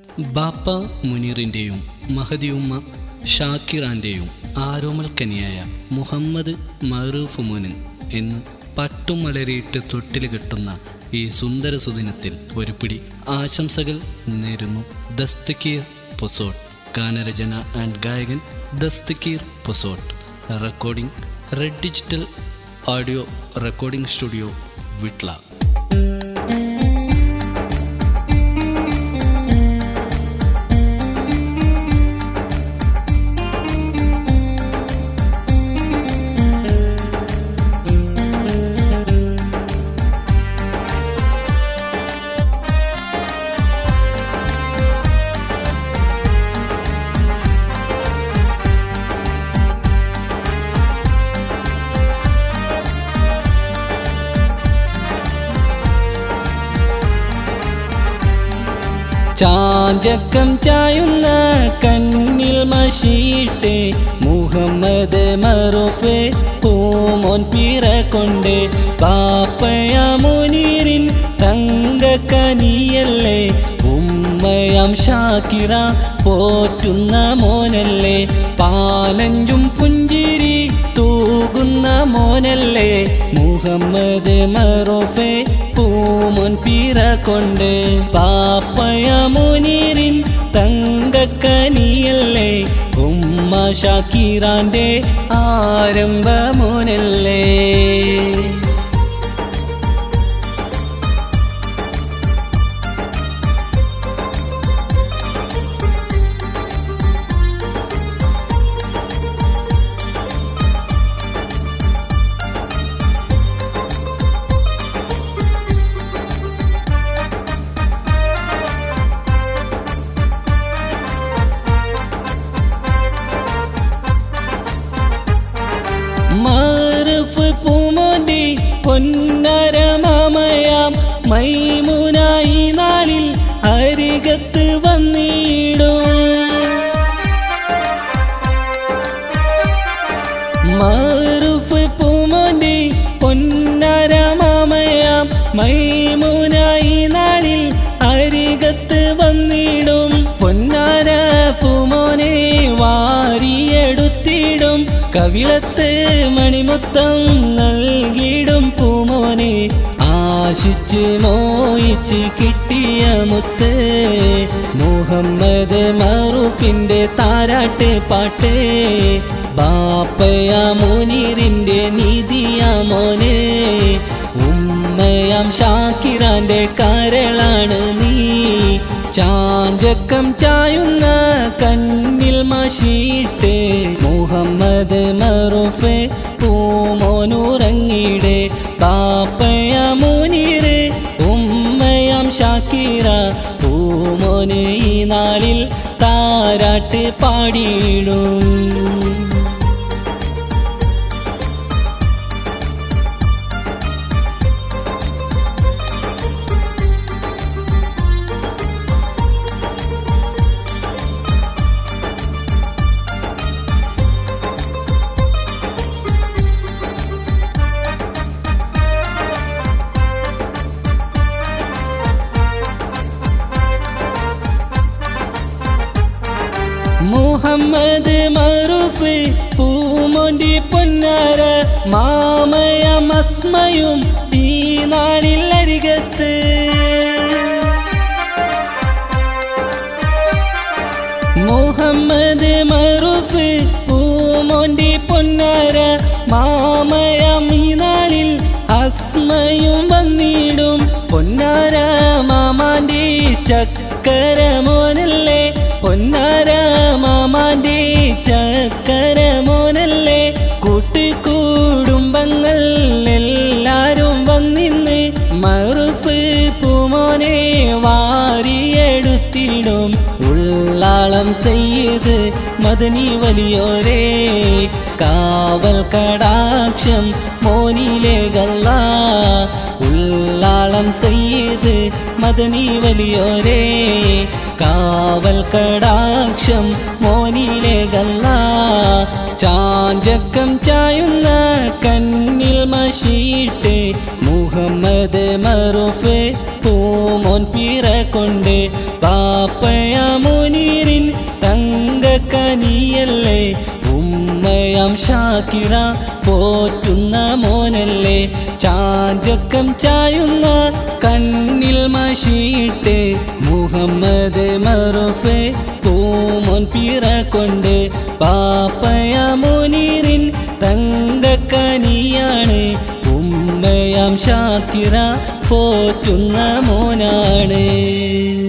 ബാപ്പ മുനീറിൻ്റെയും മഹദിയുമ്മ ഷാക്കിറാൻ്റെയും ആരോമൽ കനിയായ മുഹമ്മദ് മറൂഫ് മോന് എന്ന് പട്ടും മലരിയിട്ട് തൊട്ടിൽ കെട്ടുന്ന ഈ സുന്ദര സുദിനത്തിൽ ഒരു പിടി ആശംസകൾ നേരുന്നു ദസ്തക്കീർ പൊസോട്ട് ഗാനരചന ആൻഡ് ഗായകൻ ദസ്തക്കീർ പൊസോട്ട് recording red digital audio recording studio വിട്ല ചാഞ്ചക്കം ചായുന്ന കണ്ണിൽ മഷിയിട്ട് മുഹമ്മദ് മറുഫ് പൂമോൻ പിറ കൊണ്ട് പാപ്പയ മുനീറിൻ തങ്കക്കനിയല്ലേ ഉമ്മയാം ഷാക്കിറ പോറ്റുന്ന മോനല്ലേ പാലഞ്ചും പുഞ്ചിരി തൂകുന്ന മോനല്ലേ മുഹമ്മദ് മറുഫെ പൂമോൻ പിറ കൊണ്ട് പാപ്പയ മുനീറിൻ തങ്കക്കനിയല്ലേ ഉമ്മ ഷാക്കിറാന്റെ ആരംഭ മോനല്ലേ മാറുഫ് പൂമോന്റെ പൊന്നര മാമയാം മൈമുനായി നാളിൽ അരികത്ത് വന്നിടും മാറുഫ് പൂമോന്റെ പൊന്നര മാമയാം മൈമുനായി നാളിൽ അരികത്ത് വന്നിടും പൊന്നാര പൂമോനെ വാരിയെടുത്തിടും കവിളത്ത് മണിമുത്തം നൽകിടും പൂമോനെ ആശിച്ച് മോയിച്ച് കിട്ടിയ മുത്ത് മുഹമ്മദ് മറുഫിന്റെ താരാട്ട് പാട്ട് ബാപ്പയ മുനീറിന്റെ നീതിയ മോനെ ഉമ്മയാം ഷാക്കിറാന്റെ കരളാണ് നീ ചാഞ്ചക്കം ചായുന്ന കണ്ണിൽ മഷിയിട്ട് മുഹമ്മദ് മറുഫ് പൂമോനുറങ്ങിടെ ബാപ്പയ മുനീറ് ഉമ്മയാം ഷാക്കിറ പൂമോന് ഈ നാളിൽ താരാട്ട് പാടിയിടും മുഹമ്മദ് മറുഫ് പൂമോണ്ടി പൊന്നാര മാമയ മസ്മയും ഈ നാളിൽ അരികത്ത് മുഹമ്മദ് മറുഫ് പൂമോണ്ടി പൊന്നാര മാമയം ഈ നാളിൽ അസ്മയും വന്നിടും പൊന്നാര മാമാന്റെ ചക്കര മോനല്ലേ പൊന്നാര മാമാന്റെ ചക്കര മോനല്ലേ കൂട്ടുകൂടുംബങ്ങൾ എല്ലാരും വന്നിന്ന് മറുഫ് പൂമോനെ വാരിയെടുത്തിടും ഉള്ളാളം ചെയ്ത് മദനി വലിയോരേ കാവൽ കടാക്ഷം മോനിലെ ഗല്ല ഉള്ളാളം ചെയ്ത് മദനി വലിയോരേ കാവൽ കടാക്ഷം മോനിലെ ഗല്ല ചാഞ്ചക്കം ചായുന്ന കണ്ണിൽ മഷിയിട്ട് മുഹമ്മദ് മറുഫ് പൂമോൻ പിറ കൊണ്ട് പാപ്പയ ഉമ്മയാം ഷാക്കിറ പോറ്റുന്ന മോനല്ലേ ചാഞ്ചക്കം ചായുന്ന കണ്ണിൽ മഷിയിട്ട് മുഹമ്മദ് മറുഫെ പൂമോൻ പിറ കൊണ്ട് പാപ്പയ മുനീറിൻ തങ്കക്കനിയാണ് ഉമ്മയാം ഷാക്കിറ പോറ്റുന്ന മോനാണ്